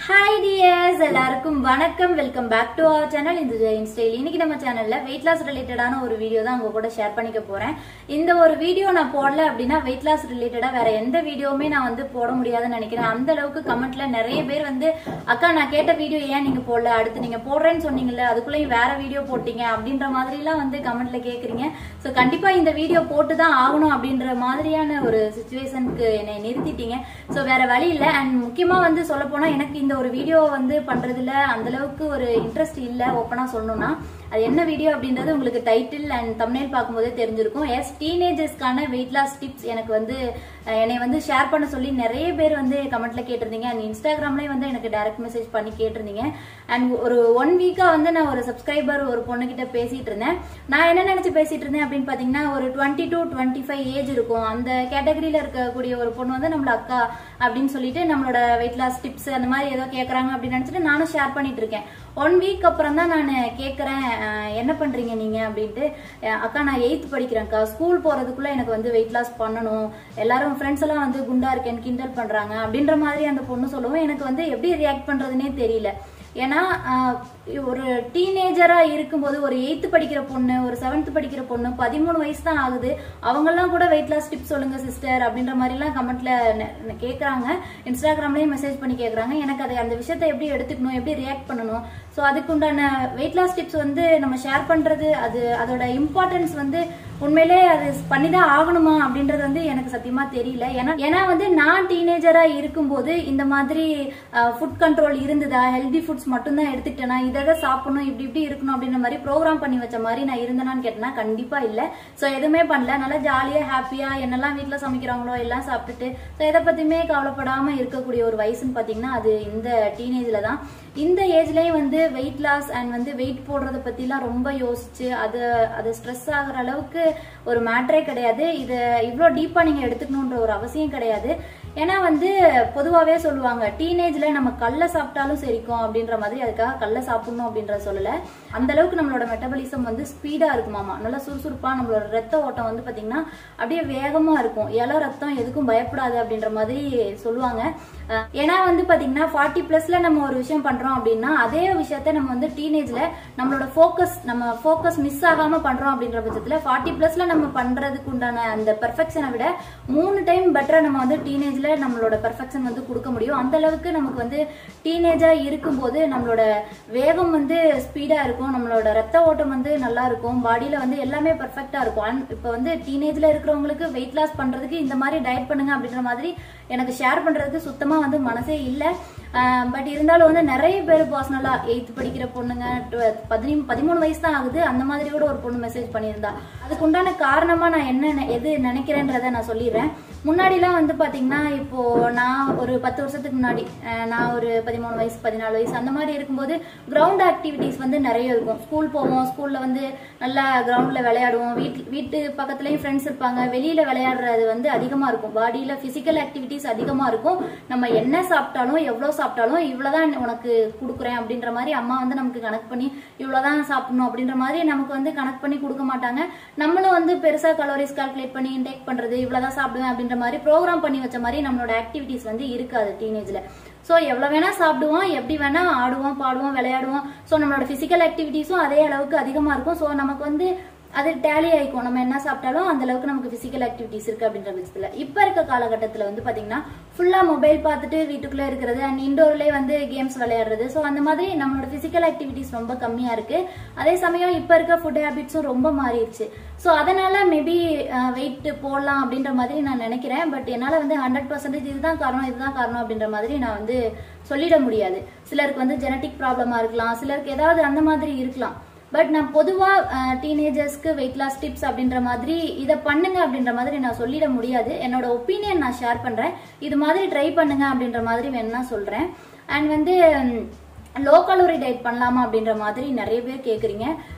hi dears எல்லாருக்கும் வணக்கம் welcome back to our channel இந்த ஜெயின் ஸ்டைல் இன்னைக்கு நம்ம சேனல்ல வெயிட் லாஸ் ரிலேட்டடான ஒரு வீடியோ தான் உங்க கூட ஷேர் பண்ணிக்க போறேன் இந்த ஒரு வீடியோ நான் போடல அப்படின்னா வெயிட் லாஸ் ரிலேட்டடா வேற எந்த வீடியோவுமே நான் வந்து போட முடியாதுன்னு நினைக்கிறேன் அந்த அளவுக்கு கமெண்ட்ல நிறைய பேர் வந்து அக்கா நான் கேட்ட வீடியோ ஏன் நீங்க போடல அடுத்து நீங்க போடுறேன்னு சொன்னீங்கல்ல அதுக்குள்ளேயும் வேற வீடியோ போட்டீங்க அப்படின்ற மாதிரி எல்லாம் வந்து கமெண்ட்ல கேக்குறீங்க சோ கண்டிப்பா இந்த வீடியோ போட்டு தான் ஆகணும் அப்படின்ற மாதிரியான ஒரு சுச்சுவேஷனுக்கு என்னை நிறுத்திட்டீங்க சோ வேற வழி இல்ல அண்ட் முக்கியமா வந்து சொல்ல போனா எனக்கு இந்த ஒரு வீடியோ வந்து பண்றதுல அந்த அளவுக்கு ஒரு இன்ட்ரெஸ்ட் இல்ல ஓப்பனா சொல்லணும்னா அது என்ன வீடியோ அப்படின்றது உங்களுக்கு டைட்டில் அண்ட் தம்ப்நெயில் பார்க்கும்போதே தெரிஞ்சிருக்கும் எஸ் டீனேஜர்ஸ்க்கான வெயிட் லாஸ் டிப்ஸ் எனக்கு வந்து அஹ், என்னை வந்து ஷேர் பண்ண சொல்லி நிறைய பேர் வந்து கமெண்ட்ல கேட்டிருந்தீங்க அண்ட் இன்ஸ்டாகிராம்லயும் வந்து எனக்கு டைரக்ட் மெசேஜ் பண்ணி கேட்டிருந்தீங்க அண்ட் ஒரு ஒன் வீக்கா வந்து நான் ஒரு சப்ஸ்கிரைபர் ஒரு பொண்ணு கிட்ட பேசிட்டு இருந்தேன் நான் என்ன நினைச்சு பேசிட்டு இருந்தேன் அப்படின்னு பாத்தீங்கன்னா ஒரு twenty to twenty five age இருக்கும் அந்த கேட்டகரியில இருக்கக்கூடிய ஒரு பொண்ணு வந்து நம்மள அக்கா அப்படின்னு சொல்லிட்டு நம்மளோட வெயிட் லாஸ் டிப்ஸ் அந்த மாதிரி ஏதோ கேக்குறாங்க அப்படின்னு நினைச்சிட்டு நானும் ஷேர் பண்ணிட்டு இருக்கேன் ஒன் வீக் அப்புறம் தான் நான் கேக்குறேன் அஹ், என்ன பண்றீங்க நீங்க அப்படின்ட்டு அஹ், அக்கா நான் எயித் படிக்கிறேன்க்கா ஸ்கூல் போறதுக்குள்ள எனக்கு வந்து வெயிட் லாஸ் பண்ணணும் எல்லாரும் ஃப்ரெண்ட்ஸ் எல்லாம் வந்து குண்டா இருக்கேன்னு கிண்டல் பண்றாங்க அப்படின்ற மாதிரி அந்த பொண்ணு சொல்லவும் எனக்கு வந்து எப்படி ரியாக்ட் பண்றதுனே தெரியல ஏன்னா ஆஹ், ஒரு டீனேஜரா இருக்கும்போது ஒரு எயித்து படிக்கிற பொண்ணு ஒரு செவன்த் படிக்கிற பொண்ணு பதிமூணு வயசு தான் ஆகுது அவங்கெல்லாம் கூட வெயிட் லாஸ் டிப்ஸ் சொல்லுங்க சிஸ்டர் அப்படின்ற மாதிரி எல்லாம் கமெண்ட்ல கேக்குறாங்க இன்ஸ்டாகிராம்லயும் மெசேஜ் பண்ணி கேக்குறாங்க எனக்கு அதை அந்த விஷயத்தை எப்படி எடுத்துக்கணும் எப்படி ரியாக்ட் பண்ணணும் ஸோ அதுக்கு உண்டான வெயிட் லாஸ் டிப்ஸ் வந்து நம்ம ஷேர் பண்றது அது அதோட இம்பார்ட்டன்ஸ் வந்து உண்மையிலே அது பண்ணிதான் ஆகணுமா அப்படின்றது வந்து எனக்கு சத்தியமா தெரியல ஏன்னா ஏன்னா வந்து நான் டீனேஜரா இருக்கும்போது இந்த மாதிரி ஃபுட் கண்ட்ரோல் இருந்ததா ஹெல்தி ஃபுட்ஸ் மட்டும்தான் எடுத்துக்கிட்டேனா இதை இதை சாப்பிடணும் இப்படி இப்படி இருக்கணும் அப்படின்ற மாதிரி ப்ரோக்ராம் பண்ணி வச்ச மாதிரி நான் இருந்தேனான்னு கேட்டேன்னா கண்டிப்பா இல்ல ஸோ எதுவுமே பண்ணல நல்லா ஜாலியா ஹாப்பியா என்னெல்லாம் வீட்ல சமைக்கிறாங்களோ எல்லாம் சாப்பிட்டுட்டு ஸோ எதை பத்தியுமே கவலைப்படாம இருக்கக்கூடிய ஒரு வயசுன்னு பாத்தீங்கன்னா அது இந்த டீனேஜ்ல தான் இந்த ஏஜ்லயும் வந்து வெயிட் லாஸ் அண்ட் வந்து வெயிட் போடுறத பத்திலாம் ரொம்ப யோசிச்சு அது அது ஸ்ட்ரெஸ் ஆகுற அளவுக்கு ஒரு மேட்டரே கிடையாது இதை இவ்வளோ டீப்பா நீங்க எடுத்துக்கணுன்ற ஒரு அவசியம் கிடையாது ஏன்னா வந்து பொதுவாகவே சொல்லுவாங்க டீனேஜ்ல நம்ம கல்லை சாப்பிட்டாலும் சரிக்கும் அப்படின்ற மாதிரி அதுக்காக கல்லை சாப்பிடணும் அப்படின்ற சொல்லல அந்த அளவுக்கு நம்மளோட மெட்டபாலிசம் வந்து ஸ்பீடா இருக்குமாமா நல்லா சுறுசுறுப்பா நம்மளோட ரத்த ஓட்டம் வந்து பாத்தீங்கன்னா அப்படியே வேகமா இருக்கும் இள ரத்தம் எதுக்கும் பயப்படாது அப்படின்ற மாதிரி சொல்லுவாங்க அஹ் ஏன்னா வந்து பாத்தீங்கன்னா ஃபார்ட்டி பிளஸ்ல நம்ம ஒரு விஷயம் பண்றோம் அப்படின்னா அதே விஷயத்த நம்ம வந்து டீனேஜ்ல நம்மளோட ஃபோக்கஸ் நம்ம ஃபோக்கஸ் மிஸ் ஆகாம பண்றோம் அப்படின்ற பட்சத்துல ஃபார்ட்டி பிளஸ்ல நம்ம பண்றதுக்கு உண்டான அந்த பெர்ஃபெக்ஷனை விட மூணு டைம் பெட்டரா நம்ம வந்து டீனேஜ்ல நம்மளோட பெர்ஃபெக்ஷன் வந்து கொடுக்க முடியும் அந்த அளவுக்கு நமக்கு வந்து டீனேஜா இருக்கும்போது நம்மளோட வேகம் வந்து ஸ்பீடா இருக்கும் நம்மளோட ரத்த ஓட்டம் வந்து நல்லா இருக்கும் பாடியில வந்து எல்லாமே பெர்ஃபெக்டா இருக்கும் And இப்ப வந்து டீனேஜ்ல இருக்கிறவங்களுக்கு வெயிட் லாஸ் பண்றதுக்கு இந்த மாதிரி டயட் பண்ணுங்க அப்படின்ற மாதிரி எனக்கு ஷேர் பண்றதுக்கு சுத்தமா வந்து மனசே இல்ல பட் இருந்தாலும் வந்து நிறைய பேர் பர்சனலா எயித் படிக்கிற பொண்ணுங்க பதினி பதிமூணு வயசு தான் ஆகுது அந்த மாதிரி கூட ஒரு பொண்ணு மெசேஜ் பண்ணியிருந்தா அதுக்கு உண்டான காரணமா நான் என்ன நெ- எது நினைக்கிறேன்றத நான் சொல்லிடுறேன் முன்னாடிலாம் வந்து பாத்தீங்கன்னா இப்போ நான் ஒரு பத்து வருஷத்துக்கு முன்னாடி அஹ், நான் ஒரு பதிமூணு வயசு பதினாலு வயசு அந்த மாதிரி இருக்கும்போது கிரவுண்ட் ஆக்டிவிட்டிஸ் வந்து நிறைய இருக்கும் ஸ்கூல் போவோம் ஸ்கூல்ல வந்து நல்லா கிரவுண்ட்ல விளையாடுவோம் வீட்டு வீட்டு பக்கத்துலயும் ஃப்ரெண்ட்ஸ் இருப்பாங்க வெளியில விளையாடுறது வந்து அதிகமா இருக்கும் பாடியில பிசிக்கல் ஆக்டிவிட்டிஸ் அதிகமா இருக்கும் நம்ம என்ன சாப்பிட்டாலும் எவ்வளவு சாப்பிட்டாலும் இவ்வளவுதான் உனக்கு கொடுக்குறேன் அப்படின்ற மாதிரி அம்மா வந்து நமக்கு கணக்கு பண்ணி இவ்வளவுதான் சாப்பிடணும் அப்படின்ற மாதிரி நமக்கு வந்து கணக்கு பண்ணி கொடுக்க மாட்டாங்க நம்மளும் வந்து பெருசா கலோரிஸ் கால்குலேட் பண்ணி இன்டேக் பண்றது இவ்வளவுதான் சாப்பிடுவேன் அப்படின்ற மாதிரி ப்ரோக்ராம் பண்ணி வச்ச மாதிரி நம்மளோட ஆக்டிவிட்டிஸ் வந்து இருக்காது டீனேஜ்ல ஸோ எவ்வளோ வேணா சாப்பிடுவோம் எப்படி வேணா ஆடுவோம் பாடுவோம் விளையாடுவோம் ஸோ நம்மளோட ஃபிசிக்கல் ஆக்டிவிட்டிஸும் அதே அளவுக்கு அதிகமாக இருக்கும் ஸோ நமக்கு வந்து அது டேலி ஆயிக்கும் நம்ம என்ன சாப்பிட்டாலும் அந்த அளவுக்கு நமக்கு பிசிக்கல் ஆக்டிவிட்டிஸ் இருக்கு அப்படின்ற பட்சத்துல இப்ப இருக்க காலகட்டத்துல வந்து பாத்தீங்கன்னா ஃபுல்லா மொபைல் பார்த்துட்டு வீட்டுக்குள்ள இருக்கிறது அண்ட் இண்டோர்லயே வந்து கேம்ஸ் விளையாடுறது ஸோ அந்த மாதிரி நம்மளோட பிசிக்கல் ஆக்டிவிட்டிஸ் ரொம்ப கம்மியா இருக்கு அதே சமயம் இப்ப இருக்க ஃபுட் ஹேபிட்ஸும் ரொம்ப மாறிடுச்சு ஸோ அதனால மேபி வெயிட் போடலாம் அப்படின்ற மாதிரி நான் நினைக்கிறேன் பட் என்னால வந்து ஹண்ட்ரட் பர்சன்டேஜ் இதுதான் காரணம் இதுதான் காரணம் அப்படின்ற மாதிரி நான் வந்து சொல்லிட முடியாது சிலருக்கு வந்து ஜெனட்டிக் ப்ராப்ளமா இருக்கலாம் சிலருக்கு ஏதாவது அந்த மாதிரி இருக்கலாம் பட் நான் பொதுவா டீனேஜர்ஸ்க்கு வெயிட் லாஸ் டிப்ஸ் அப்படின்ற மாதிரி இதை பண்ணுங்க அப்படின்ற மாதிரி நான் சொல்லிட முடியாது என்னோட ஒப்பீனியன் நான் ஷேர் பண்றேன் இது மாதிரி ட்ரை பண்ணுங்க அப்படின்ற மாதிரி வேணா சொல்றேன் அண்ட் வந்து லோ கலோரி டயட் பண்ணலாமா அப்படின்ற மாதிரி நிறைய பேர் கேக்குறீங்க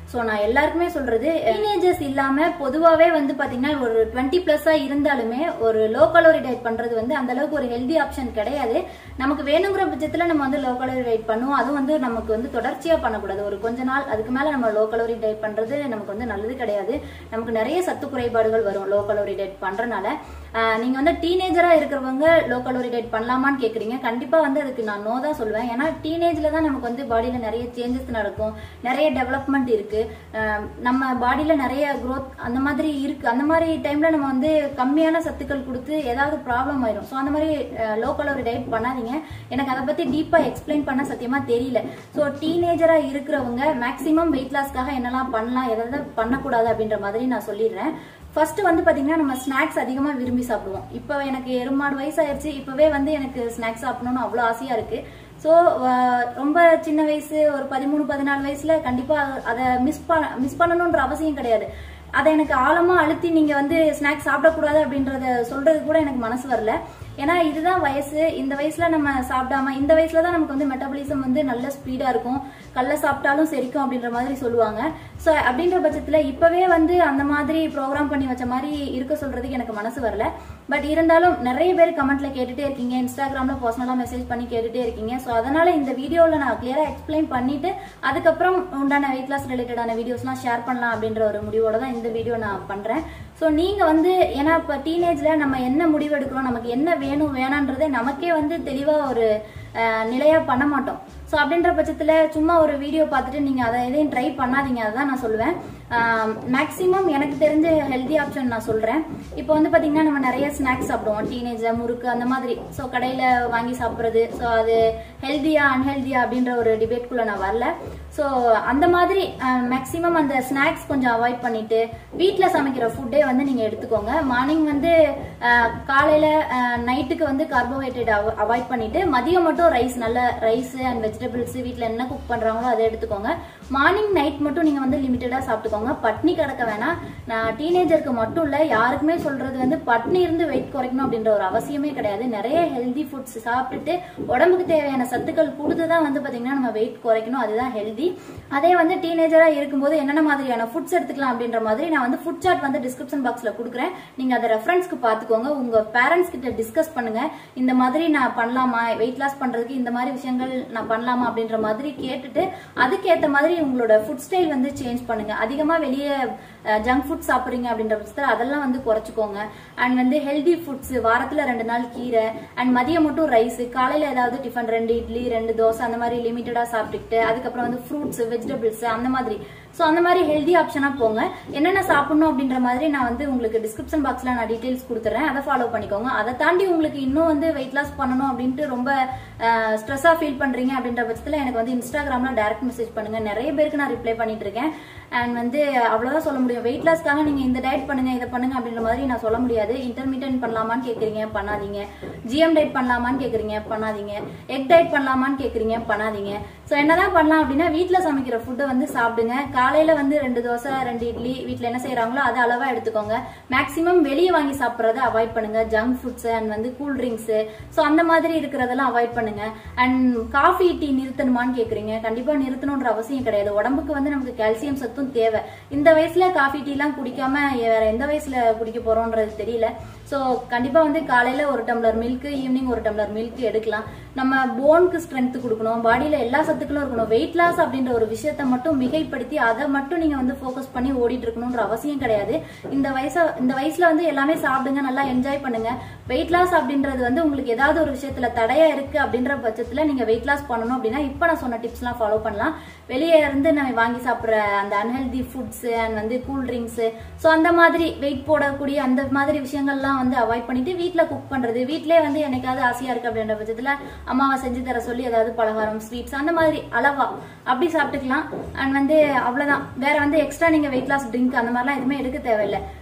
ஸோ நான் எல்லாருக்குமே சொல்றது டீனேஜர்ஸ் இல்லாம பொதுவாவே வந்து பாத்தீங்கன்னா ஒரு டுவெண்ட்டி பிளஸ்ஸா இருந்தாலுமே ஒரு லோ கலோரி டயட் பண்றது வந்து அந்த அளவுக்கு ஒரு ஹெல்தி ஆப்ஷன் கிடையாது நமக்கு வேணுங்கிற பட்சத்துல நம்ம வந்து லோ கலோரி டயட் பண்ணுவோம் அதுவும் வந்து நமக்கு வந்து தொடர்ச்சியா பண்ணக்கூடாது ஒரு கொஞ்ச நாள் அதுக்கு மேல நம்ம லோ கலோரி டயட் பண்றது நமக்கு வந்து நல்லது கிடையாது நமக்கு நிறைய சத்து குறைபாடுகள் வரும் லோ கலோரி டயட் பண்றனால ஆஹ் நீங்க வந்து டீனேஜரா இருக்கிறவங்க லோ கலோரி டயட் பண்ணலாமான்னு கேக்குறீங்க கண்டிப்பா வந்து அதுக்கு நான் நோ தான் சொல்லுவேன் ஏன்னா டீனேஜ்ல தான் நமக்கு வந்து பாடியில நிறைய சேஞ்சஸ் நடக்கும் நிறைய டெவலப்மெண்ட் இருக்கு ஆஹ் நம்ம பாடியில நிறைய growth அந்த மாதிரி இருக்கு அந்த மாதிரி டைம்ல நம்ம வந்து கம்மியான சத்துக்கள் கொடுத்து ஏதாவது ப்ராப்ளம் ஆயிரும் ஸோ அந்த மாதிரி லோ கலோரி டயட் பண்ணாதீங்க எனக்கு அதை பத்தி டீப்பா எக்ஸ்பிளைன் பண்ண சத்தியமா தெரியல ஸோ டீனேஜரா இருக்கிறவங்க மேக்ஸிமம் வெயிட் லாஸ்க்காக என்னெல்லாம் பண்ணலாம் எதாவது பண்ணக்கூடாது அப்படின்ற மாதிரி நான் சொல்லிடுறேன் ஃபர்ஸ்ட் வந்து பாத்தீங்கன்னா நம்ம ஸ்நாக்ஸ் அதிகமா விரும்பி சாப்பிடுவோம் இப்போ எனக்கு எருமாடு வயசு ஆயிடுச்சு இப்பவே வந்து எனக்கு ஸ்நாக்ஸ் சாப்பிடணும்னு அவ்வளோ ஆசையா இருக்கு ஸோ ரொம்ப சின்ன வயசு ஒரு பதிமூணு பதினாலு வயசுல கண்டிப்பா அதை மிஸ் பண்ண மிஸ் பண்ணணுன்ற அவசியம் கிடையாது அதை எனக்கு ஆழமா அழுத்தி நீங்க வந்து ஸ்நாக்ஸ் சாப்பிடக்கூடாது அப்படின்றத சொல்றது கூட எனக்கு மனசு வரல ஏன்னா இதுதான் வயசு இந்த வயசுல நம்ம சாப்பிடாம இந்த வயசுல தான் நமக்கு வந்து மெட்டபாலிசம் வந்து நல்ல ஸ்பீடா இருக்கும் கல்ல சாப்பிட்டாலும் செரிக்கும் அப்படின்ற மாதிரி சொல்லுவாங்க ஸோ அப்படின்ற பட்சத்துல இப்பவே வந்து அந்த மாதிரி ப்ரோக்ராம் பண்ணி வச்ச மாதிரி இருக்க சொல்றதுக்கு எனக்கு மனசு வரல பட் இருந்தாலும் நிறைய பேர் கமெண்ட்ல கேட்டுட்டே இருக்கீங்க இன்ஸ்டாகிராம்ல பர்சனலா மெசேஜ் பண்ணி கேட்டுட்டே இருக்கீங்க ஸோ அதனால இந்த வீடியோல நான் கிளியரா எக்ஸ்பிளைன் பண்ணிட்டு அதுக்கப்புறம் உண்டான வெயிட் லாஸ் ரிலேட்டடான வீடியோஸ்லாம் ஷேர் பண்ணலாம் அப்படின்ற ஒரு முடிவோட தான் இந்த வீடியோ நான் பண்றேன் ஸோ நீங்க வந்து ஏன்னா இப்போ டீனேஜ்ல நம்ம என்ன முடிவு எடுக்கிறோம் நமக்கு என்ன வேணும் வேணான்றதே நமக்கே வந்து தெளிவா ஒரு அஹ், நிலையா பண்ண மாட்டோம் ஸோ அப்படின்ற பட்சத்துல சும்மா ஒரு வீடியோ பார்த்துட்டு நீங்க அதை எதையும் ட்ரை பண்ணாதீங்க அதான் நான் சொல்லுவேன் மேக்ஸிமம் எனக்கு தெரிஞ்ச ஹெல்தி ஆப்ஷன் நான் சொல்றேன் இப்போ வந்து பாத்தீங்கன்னா நம்ம நிறைய ஸ்நாக்ஸ் சாப்பிடுவோம் டீனேஜ் முறுக்கு அந்த மாதிரி ஸோ கடையில வாங்கி சாப்பிட்றது ஸோ அது ஹெல்தியா அன்ஹெல்தியா அப்படின்ற ஒரு டிபேட்குள்ள நான் வரல ஸோ அந்த மாதிரி மேக்ஸிமம் அந்த ஸ்நாக்ஸ் கொஞ்சம் அவாய்ட் பண்ணிட்டு வீட்டில் சமைக்கிற ஃபுட்டே வந்து நீங்க எடுத்துக்கோங்க மார்னிங் வந்து அஹ், காலையில நைட்டுக்கு வந்து கார்போஹைட்ரேட் அவாய்ட் பண்ணிட்டு மதியம் மட்டும் ரைஸ் நல்ல ரைஸ் அண்ட் வெஜிடபிள்ஸ் வீட்டில் என்ன குக் பண்றாங்களோ அதை எடுத்துக்கோங்க மார்னிங் நைட் மட்டும் நீங்க வந்து லிமிட்டடா சாப்பிட்டுக்கோங்க பட்னி கிடக்க வேணாம் நான் டீனேஜருக்கு மட்டும் இல்ல யாருக்குமே சொல்றது வந்து பட்னி இருந்து வெயிட் குறைக்கணும் அப்படின்ற ஒரு அவசியமே கிடையாது நிறைய ஹெல்தி ஃபுட்ஸ் சாப்பிட்டுட்டு உடம்புக்கு தேவையான சத்துக்கள் கொடுத்து தான் வந்து பாத்தீங்கன்னா நம்ம வெயிட் குறைக்கணும் அதுதான் ஹெல்தி அதே வந்து டீனேஜரா இருக்கும்போது என்னென்ன மாதிரியான ஃபுட்ஸ் எடுத்துக்கலாம் அப்படின்ற மாதிரி நான் வந்து ஃபுட் சார்ட் வந்து டிஸ்கிரிப்ஷன் பாக்ஸ்ல கொடுக்குறேன் நீங்க அதை ரெஃபரன்ஸ்க்கு பாத்துக்கோங்க உங்க பேரண்ட்ஸ் கிட்ட டிஸ்கஸ் பண்ணுங்க இந்த மாதிரி நான் பண்ணலாமா வெயிட் லாஸ் பண்றதுக்கு இந்த மாதிரி விஷயங்கள் நான் பண்ணலாமா அப்படின்ற மாதிரி கேட்டுட்டு அதுக்கேத்த மாதிரி உங்களோட ஃபுட் ஸ்டைல் வந்து சேஞ்ச் பண்ணுங்க அதிகமா வெளியே ஜங்க் ஃபுட் சாப்பிடுறீங்க அப்படின்ற பட்சத்தில் அதெல்லாம் வந்து குறைச்சிக்கோங்க அண்ட் வந்து ஹெல்தி ஃபுட்ஸ் வாரத்துல ரெண்டு நாள் கீரை அண்ட் மதியம் மட்டும் ரைஸ் காலையில ஏதாவது டிஃபன் ரெண்டு இட்லி ரெண்டு தோசை அந்த மாதிரி லிமிட்டடா சாப்பிட்டுக்கிட்டு அதுக்கப்புறம் வந்து ஃப்ரூட்ஸ் வெஜிடபிள்ஸ் அந்த மாதிரி ஸோ அந்த மாதிரி ஹெல்தி ஆப்ஷனா போங்க என்னென்ன சாப்பிடணும் அப்படின்ற மாதிரி நான் வந்து உங்களுக்கு டிஸ்கிரிப்ஷன் பாக்ஸ்ல நான் டீடைல்ஸ் கொடுத்துறேன் அதை ஃபாலோ பண்ணிக்கோங்க அதை தாண்டி உங்களுக்கு இன்னும் வந்து வெயிட் லாஸ் பண்ணணும் அப்படின்ட்டு ரொம்ப ஸ்ட்ரெஸ்ஸா ஃபீல் பண்றீங்க அப்படின்ற பட்சத்தில் எனக்கு வந்து இன்ஸ்டாகிராம்ல டைரக்ட் மெசேஜ் பண்ணுங்க நிறைய பேருக்கு நான் ரிப்ளை பண்ணிட்டு இருக்கேன் அண்ட் வந்து அவ்வளவுதான் சொல்ல முடியும் வெயிட் லாஸ்க்காக நீங்க இந்த டயட் பண்ணுங்க இதை பண்ணுங்க அப்படின்ற மாதிரி நான் சொல்ல முடியாது இன்டர்மீடியன்ட் பண்ணலாமான்னு கேக்குறீங்க பண்ணாதீங்க ஜிஎம் டயட் பண்ணலாமான்னு கேக்குறீங்க பண்ணாதீங்க எக் டயட் பண்ணலாமான்னு கேக்குறீங்க பண்ணாதீங்க ஸோ என்னதான் பண்ணலாம் அப்படின்னா வீட்டில் சமைக்கிற ஃபுட்டை வந்து சாப்பிடுங்க காலையில வந்து ரெண்டு தோசை ரெண்டு இட்லி வீட்டில் என்ன செய்யறாங்களோ அதை அளவா எடுத்துக்கோங்க மேக்ஸிமம் வெளியே வாங்கி சாப்பிட்றத அவாய்ட் பண்ணுங்க ஜங்க் ஃபுட்ஸ் அண்ட் வந்து கூல் ட்ரிங்க்ஸ் ஸோ அந்த மாதிரி இருக்கிறதெல்லாம் அவாய்ட் பண்ணுங்க அண்ட் காஃபி டீ நிறுத்தணுமான்னு கேக்குறீங்க கண்டிப்பா நிறுத்தணுன்ற அவசியம் கிடையாது உடம்புக்கு வந்து நமக்கு கால்சியம் சத்தும் தேவை இந்த வயசுல காஃபி டீ எல்லாம் குடிக்காம வேற எந்த வயசுல குடிக்க போறோம்ன்றது தெரியல ஸோ கண்டிப்பா வந்து காலையில ஒரு டம்ளர் மில்க் ஈவினிங் ஒரு டம்ளர் மில்க் எடுக்கலாம் நம்ம போனுக்கு ஸ்ட்ரென்த் கொடுக்கணும் பாடியில எல்லா சத்துக்களும் இருக்கணும் வெயிட் லாஸ் அப்படின்ற ஒரு விஷயத்த மட்டும் மிகைப்படுத்தி அதை மட்டும் நீங்க வந்து ஃபோக்கஸ் பண்ணி ஓடிட்டு இருக்கணும்ன்ற அவசியம் கிடையாது இந்த வயசு இந்த வயசுல வந்து எல்லாமே சாப்பிடுங்க நல்லா என்ஜாய் பண்ணுங்க வெயிட் லாஸ் அப்படின்றது வந்து உங்களுக்கு ஏதாவது ஒரு விஷயத்துல தடையா இருக்கு அப்படின்ற பட்சத்துல நீங்க வெயிட் லாஸ் பண்ணணும் அப்படின்னா இப்ப நான் சொன்ன டிப்ஸ் எல்லாம் ஃபாலோ பண்ணலாம் வெளியே இருந்து நம்ம வாங்கி சாப்பிடுற அந்த அன்ஹெல்தி ஃபுட்ஸ் அண்ட் வந்து கூல் ட்ரிங்க்ஸ் ஸோ அந்த மாதிரி வெயிட் போடக்கூடிய அந்த மாதிரி விஷயங்கள்லாம் வந்து அவாய்ட் பண்ணிட்டு வீட்ல குக் பண்றது வீட்லயே வந்து என்னைக்காவது ஆசையா இருக்கு அப்படின்ற பட்சத்துல அம்மாவை செஞ்சு தர சொல்லி ஏதாவது பலகாரம் ஸ்வீட்ஸ் அந்த மாதிரி அளவா அப்படி சாப்பிட்டுக்கலாம் அண்ட் வந்து அவ்வளவுதான் வேற வந்து எக்ஸ்ட்ரா நீங்க வெயிட் லாஸ் ட்ரிங்க் அந்த மாதிரிலாம் எதுவுமே எடுக்க தேவையில்லை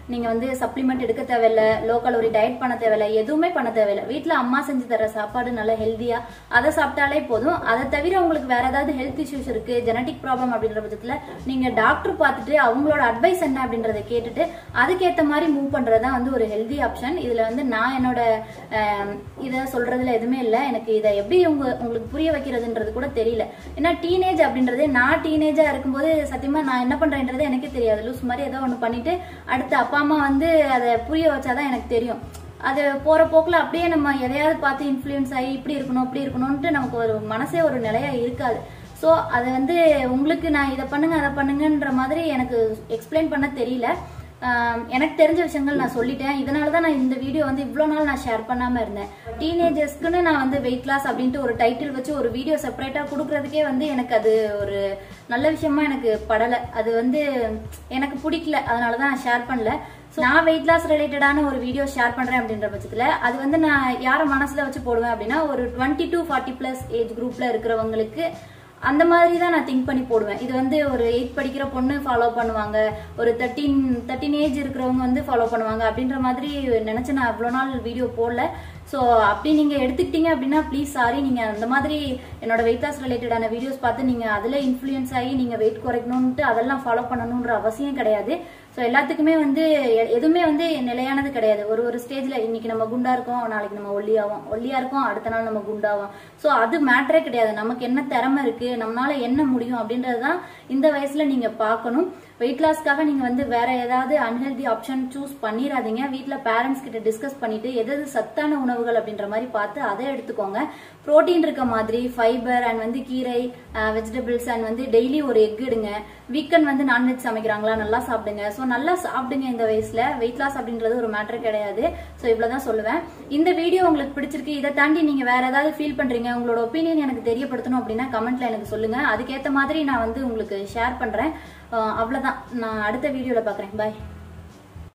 நீங்க வந்து சப்ளிமெண்ட் எடுக்க தேவையில்ல லோ கலோரி டயட் பண்ண தேவையில்ல எதுவுமே பண்ண தேவையில்ல வீட்ல அம்மா செஞ்சு தர சாப்பாடு நல்லா ஹெல்தியா அதை சாப்பிட்டாலே போதும் அதை தவிர உங்களுக்கு வேற ஏதாவது ஹெல்த் இஷ்யூஸ் இருக்கு ஜெனடிக் ப்ராப்ளம் அப்படின்ற பட்சத்துல நீங்க டாக்டர் பார்த்துட்டு அவங்களோட அட்வைஸ் என்ன அப்படின்றத கேட்டுட்டு அதுக்கேத்த மாதிரி மூவ் பண்றது தான் வந்து ஒரு ஹெல்தி ஆப்ஷன் இதுல வந்து நான் என்னோட ஆம், இத சொல்றதுல எதுவுமே இல்ல எனக்கு இதை எப்படி உங்க உங்களுக்கு புரிய வைக்கிறதுன்றது கூட தெரியல ஏன்னா டீனேஜ் அப்படின்றது நான் டீனேஜா இருக்கும்போது சத்தியமா நான் என்ன பண்றேன்றது எனக்கே தெரியாது லூஸ் மாதிரி ஏதோ ஒண்ணு பண்ணிட்டு அடுத்து அப்பா அம்மா வந்து அதை புரிய வச்சாதான் எனக்கு தெரியும் அது போற போக்குல அப்படியே நம்ம எதையாவது பார்த்து இன்ஃப்ளூயன்ஸ் ஆகி இப்படி இருக்கணும் அப்படி இருக்கணும்ட்டு நமக்கு ஒரு மனசே ஒரு நிலையா இருக்காது ஸோ அதை வந்து உங்களுக்கு நான் இதை பண்ணுங்க அதை பண்ணுங்கன்ற மாதிரி எனக்கு எக்ஸ்பிளைன் பண்ண தெரியல ஆம், எனக்கு தெரிஞ்ச விஷயங்கள் நான் சொல்லிட்டேன் இதனால தான் நான் இந்த வீடியோ வந்து இவ்வளோ நாள் நான் ஷேர் பண்ணாம இருந்தேன் டீனேஜர்ஸ்க்குன்னு நான் வந்து வெயிட் லாஸ் அப்படின்ட்டு ஒரு டைட்டில் வச்சு ஒரு வீடியோ செப்பரேட்டாக கொடுக்கறதுக்கே வந்து எனக்கு அது ஒரு நல்ல விஷயமா எனக்கு படலை அது வந்து எனக்கு பிடிக்கல அதனால தான் நான் ஷேர் பண்ணல ஸோ நான் வெயிட் லாஸ் ரிலேட்டடான ஒரு வீடியோ ஷேர் பண்றேன் அப்படின்ற பட்சத்தில் அது வந்து நான் யாரை மனசுல வச்சு போடுவேன் அப்படின்னா ஒரு twenty to forty plus age குரூப்ல இருக்கிறவங்களுக்கு அந்த மாதிரி தான் நான் திங்க் பண்ணி போடுவேன் இது வந்து ஒரு எயிட் படிக்கிற பொண்ணு ஃபாலோ பண்ணுவாங்க ஒரு தேர்ட்டீன் தேர்ட்டின் ஏஜ் இருக்கிறவங்க வந்து ஃபாலோ பண்ணுவாங்க அப்படின்ற மாதிரி நினைச்சு நான் இவ்வளோ நாள் வீடியோ போடல ஸோ அப்படி நீங்க எடுத்துக்கிட்டீங்க அப்படின்னா ப்ளீஸ் சாரி நீங்க அந்த மாதிரி என்னோட வெயிட் லாஸ் ரிலேட்டடான வீடியோஸ் பார்த்து நீங்க அதுல இன்ஃப்ளூயன்ஸ் ஆகி நீங்க வெயிட் குறைக்கணும்ட்டு அதெல்லாம் ஃபாலோ பண்ணணுன்ற அவசியம் கிடையாது ஸோ எல்லாத்துக்குமே வந்து எ- எதுவுமே வந்து நிலையானது கிடையாது ஒரு ஒரு ஸ்டேஜ்ல இன்னைக்கு நம்ம குண்டா இருக்கோம் நாளைக்கு நம்ம ஒல்லியாவோம் ஒல்லியா இருக்கோம் அடுத்த நாள் நம்ம குண்டாவோம் ஸோ அது மேட்டரே கிடையாது நமக்கு என்ன திறமை இருக்கு நம்மளால என்ன முடியும் அப்படின்றது தான் இந்த வயசுல நீங்க பார்க்கணும் வெயிட் லாஸ்க்காக நீங்க வந்து வேற ஏதாவது அன்ஹெல்தி ஆப்ஷன் சூஸ் பண்ணிடாதீங்க வீட்ல பேரண்ட்ஸ் கிட்ட டிஸ்கஸ் பண்ணிட்டு எது எது சத்தான உணவுகள் அப்படின்ற மாதிரி பார்த்து அதை எடுத்துக்கோங்க புரோட்டீன் இருக்க மாதிரி ஃபைபர் அண்ட் வந்து கீரை வெஜிடபிள்ஸ் அண்ட் வந்து டெய்லி ஒரு எக் எடுங்க வீக்கெண்ட் வந்து நான்வெஜ் சமைக்கிறாங்களா நல்லா சாப்பிடுங்க ஸோ நல்லா சாப்பிடுங்க இந்த வயசுல வெயிட் லாஸ் அப்படின்றது ஒரு மேட்டர் கிடையாது ஸோ இவ்வளவுதான் சொல்லுவேன் இந்த வீடியோ உங்களுக்கு பிடிச்சிருக்கு இதை தாண்டி நீங்க வேற ஏதாவது ஃபீல் பண்றீங்க உங்களோட ஒப்பீனியன் எனக்கு தெரியப்படுத்தணும் அப்படின்னா கமெண்ட்ல எனக்கு சொல்லுங்க அதுக்கேற்ற மாதிரி நான் வந்து உங்களுக்கு ஷேர் பண்றேன் அஹ் அவ்வளவுதான் நான் அடுத்த வீடியோல பாக்குறேன் பாய்